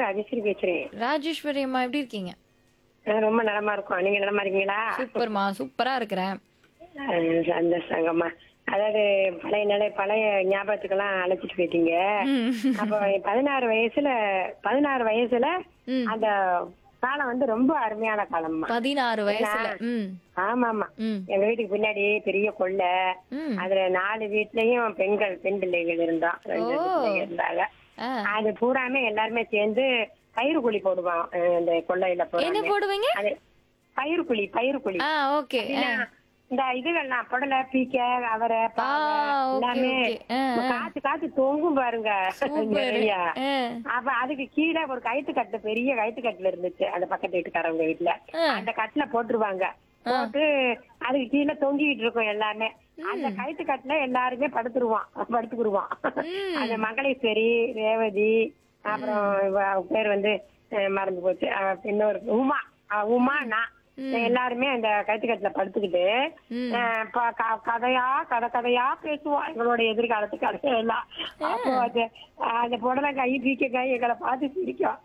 ராஜேஸ்வரி பேசுறேன் ராஜேஸ்வரி அம்மா எப்படி இருக்கீங்க நான் ரொம்ப நலமா இருக்கோம் நீங்க நலமா இருக்கீங்களா சூப்பர்மா சூப்பரா இருக்கிறேன் அஹ் சந்தோஷங்கம்மா அதாவது பழைய நிலை பழைய ஞாபகத்துக்கெல்லாம் அழைச்சிட்டு போயிட்டீங்க ம். அப்போ பதினாறு வயசுல பதினாறு வயசுல ம். அந்த காலம் வந்து ரொம்ப அருமையான காலம்மா பதினாறு வயசுல ம் ஆமா ஆமா ம் எங்க வீட்டுக்கு பின்னாடி பெரிய கொள்ளை ம் அதுல நாலு வீட்லயும் பெண்கள் பெண் பிள்ளைகள் இருந்தோம் ரெண்டு ஓ. பிள்ளைங்க இருந்தாங்க ஆ. அது பூராமே எல்லாருமே சேர்ந்து பயிறு குழி போடுவோம் அஹ் இந்த கொள்ளையில என்ன போறாங்க போடுவீங்க அது பயிறு குழி பயிறு குழி ஆ ஓகே இந்த இதுகள்லாம் புடலை பீக்க அவரை பாவை, ஓகே எல்லாமே ஓகே ஆ காத்து காத்து தொங்கும் பாருங்க சூப்பர் நிறைய ஆ அப்ப அதுக்கு கீழே ஒரு கயித்து கட்டு பெரிய கயித்து கட்டுல இருந்துச்சு அந்த பக்கத்து வீட்டுக்காரவங்க வீட்டுல ஆ. அந்த கட்டுல போட்டுருவாங்க போட்டு அதுக்கு கீழே தொங்கிட்டு இருக்கும் எல்லாமே அந்த கயித்து கட்டுல எல்லாருமே படுத்துருவான் படுத்துக்குருவான் ம். அந்த மங்களேஸ்வரி ரேவதி அப்புறம் இவ அவ பேர் வந்து அஹ், மறந்து போச்சு அஹ், இன்னொரு உமா அஹ், உமா நான் எல்லாருமே அந்த கயிற்றுக்கட்டுல படுத்துக்கிட்டு ம். அஹ், ப- க- கதையா கதை கதையா பேசுவோம் எங்களோட எதிர்காலத்து கதையெல்லாம் அப்போ அது அஹ், அந்த புடலை கை பீக்க கை எங்களை பார்த்து சிரிக்கும்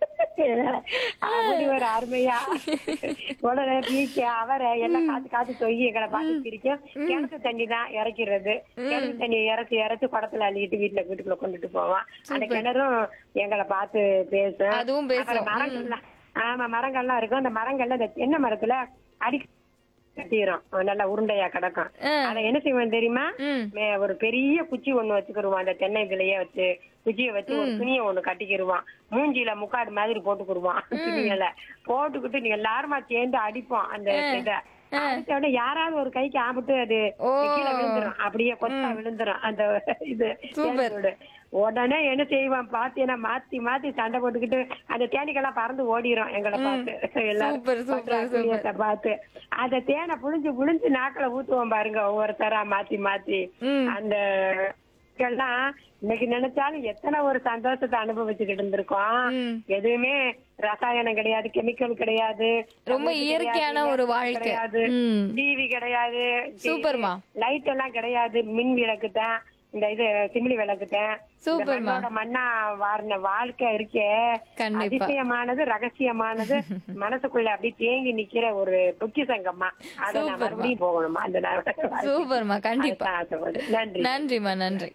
அப்படி ஒரு அருமையா உடனே பீக்க அவரை எல்லாம் காத்து காத்து தொங்கி எங்களை பார்த்து சிரிக்கும் கிணத்து தண்ணி தான் இறக்கிறது கிணத்து தண்ணி இறச்சி இறச்சி குடத்துல அள்ளிட்டு வீட்டுல வீட்டுக்குள்ள கொண்டுட்டு போவான் அந்த கிணறும் எங்களை பார்த்து பேசும் அதுவும் பேசும். அப்புறம் மரங்கள்லாம் ஆமா மரங்கள்லாம் இருக்கும் அந்த மரங்கள்ல இந்த தென்னை மரத்துல அடி கட்டிரும் நல்லா உருண்டையா கிடக்கும் ஆ. அத என்ன செய்வோம் தெரியுமா ம் மே- ஒரு பெரிய குச்சி ஒண்ணு வச்சுக்கிருவான் அந்த தென்னை இதுலயே வச்சு குச்சியை வச்சு ஒரு துணியை ஒண்ணு கட்டிக்கிருவான் மூஞ்சில முக்காடு மாதிரி போட்டுக்கிருவான் துணியில போட்டுக்கிட்டு நீங்க எல்லாருமா சேர்ந்து அடிப்போம் அந்த இத அடிச்ச உடனே யாராவது ஒரு கைக்கு ஆம்பிட்டு அது ஓ. கீழே விழுந்துரும் அப்படியே கொத்தா விழுந்துரும் அந்த இது சூப்பர். தேனீரோடு. உடனே என்ன செய்வான் பாத்தீங்கன்னா மாத்தி மாத்தி சண்டை போட்டுக்கிட்டு அந்த தேனிக்கெல்லாம் பறந்து ஓடிரும் எங்களை பார்த்து எல்லாரும் சூப்பர், சூப்பர், பண்ற அட்டூழியத்தை பார்த்து அந்த தேனை புழிஞ்சு புழிஞ்சு நாக்குல ஊத்துவோம் பாருங்க ஒவ்வொருத்தரா மாத்தி மாத்தி ம். அந்த எல்லாம் இன்னைக்கு நினைச்சாலும் எத்தனை ஒரு சந்தோஷத்தை அனுபவிச்சுக்கிட்டு இருந்திருக்கோம் ம். எதுவுமே ரசாயனம் கிடையாது கெமிக்கல் கிடையாது ரொம்ப சமையல் இயற்கையான கிடையாது, ஒரு gas வாழ்க்கை. கிடையாது ம். டிவி கிடையாது சூப்பர்மா. லைட் எல்லாம் கிடையாது மின் விளக்கு தான் இந்த இது சிமிலி விளக்கு தான் இந்த சூப்பர்மா. மண்ணோட மண்ணா வாரின வாழ்க்கை இருக்கே கண்டிப்பா. அதிசயமானது ரகசியமானது மனசுக்குள்ள அப்படியே தேங்கி நிக்கிற ஒரு பொக்கிசங்கம்மா அதை நான் சூப்பர்மா. மறுபடியும் போகணுமா அந்த நேரம் சூப்பர்மா கண்டிப்பா அதுதான் ஆசைப்படுறேன். நன்றி நன்றிம்மா நன்றி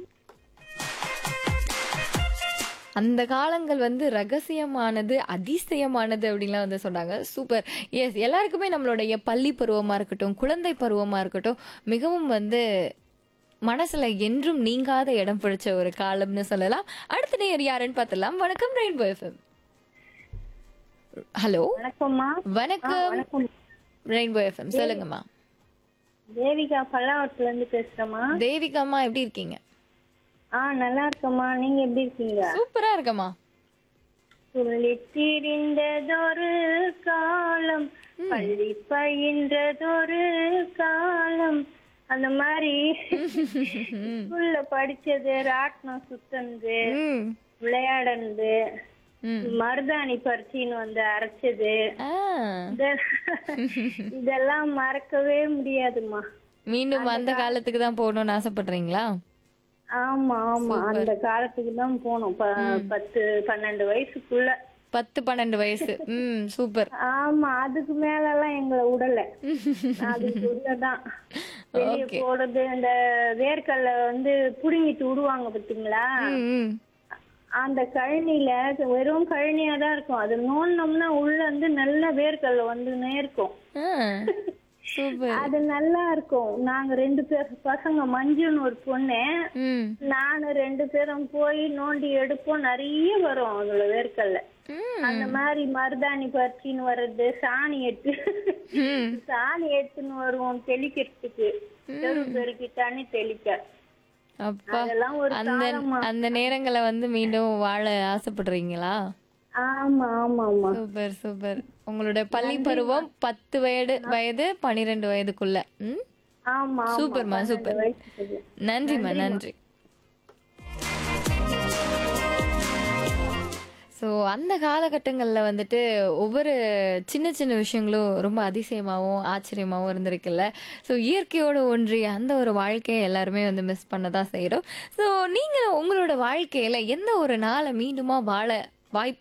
அந்த காலங்கள் வந்து ரகசியமானது அதிசயமானது அப்படின்லாம் வந்து சொன்னாங்க சூப்பர் எஸ் எல்லாருக்குமே நம்மளுடைய பள்ளி பருவமா இருக்கட்டும் குழந்தை பருவமா இருக்கட்டும் மிகவும் வந்து மனசுல என்றும் நீங்காத இடம் பிடிச்ச ஒரு காலம்னு சொல்லலாம் அடுத்த நேர் யாருன்னு பார்த்தலாம் வணக்கம் ரெயின்போ எஃப்எம் ஹலோ வணக்கம்மா வணக்கம் வணக்கம் ரெயின்போ எஃப்எம் சொல்லுங்கம்மா தேவிகா பல்லாவரத்துல இருந்து பேசுறேம்மா தேவிகாம்மா எப்படி இருக்கீங்க ஆ நல்லா இருக்கம்மா நீங்க எப்படி இருக்கீங்க சூப்பரா இருக்கம்மா சொல்லித் திரிந்ததொரு காலம் பள்ளி பயின்றதொரு காலம் அந்த மாதிரி ஸ்கூல்ல படிச்சது ராட்டினம் சுத்தந்து ம் விளையாடுனது ம் மருதாணி பறிச்சின்னு வந்து அரைச்சது ஆ இத- இதெல்லாம் மறக்கவே முடியாதும்மா மீண்டும் அந்த காலத்துக்கு தான் போகணும்னு ஆசைப்படுறீங்களா ஆமா ஆமா அந்த காலத்துக்கு தான் போனோம் ப- பத்து பன்னெண்டு வயசுக்குள்ள பத்து பன்னெண்டு வயசு ம் சூப்பர் ஆமா அதுக்கு மேல எல்லாம் எங்களை விடல அதுக்கு உள்ளதான் வெளிய Okay. போடுறது இந்த வேர்க்கல்ல வந்து புடுங்கிட்டு விடுவாங்க பாத்தீங்களா ம், ம். அந்த கழனில வெறும் கழனியா தான் இருக்கும் அது நோண்டினோம்னா உள்ள வந்து நல்ல வேர்க்கல்ல வந்துனே இருக்கும் ஆ, சூப்பர் அது நல்லா இருக்கும் நாங்க ரெண்டு பேர் பசங்க மஞ்சுன்னு ஒரு பொண்ணு ம் நானு ரெண்டு பேரும் போய் நோண்டி எடுப்போம் நிறைய வரும் அதுல வேர்க்கல்ல ம் அந்த மாதிரி மருதாணி பறிச்சின்னு வர்றது சாணி எடுத்து ம். சாணி எடுத்துன்னு வருவோம் தெளிக்கிறதுக்கு தெரு பெருக்கி தண்ணி தெளிக்க அப்பா அதெல்லாம் ஒரு அந்த காலமா அந்த நேரங்களை வந்து மீண்டும் வாழ ஆசைப்படுறீங்களா ஆமா ஆமா ஆமா சூப்பர் சூப்பர் உங்களோட பள்ளி பருவம் பத்து வயது வயது பனிரெண்டு வயதுக்குள்ள ம் ஆமா ஆமா சூப்பர்மா சூப்பர் வயசுக்கு. நன்றிம்மா நன்றி ஸோ அந்த காலகட்டங்களில் வந்துட்டு ஒவ்வொரு சின்ன சின்ன விஷயங்களும் ரொம்ப அதிசயமாகவும் ஆச்சரியமாகவும் இருந்திருக்குல்ல ஸோ இயற்கையோடு ஒன்றிய அந்த ஒரு வாழ்க்கையை எல்லாருமே வந்து மிஸ் பண்ண தான் செய்கிறோம் ஸோ நீங்கள் உங்களோட வாழ்க்கையில் எந்த ஒரு நாளை மீண்டுமா வாழ வாய்ப்பு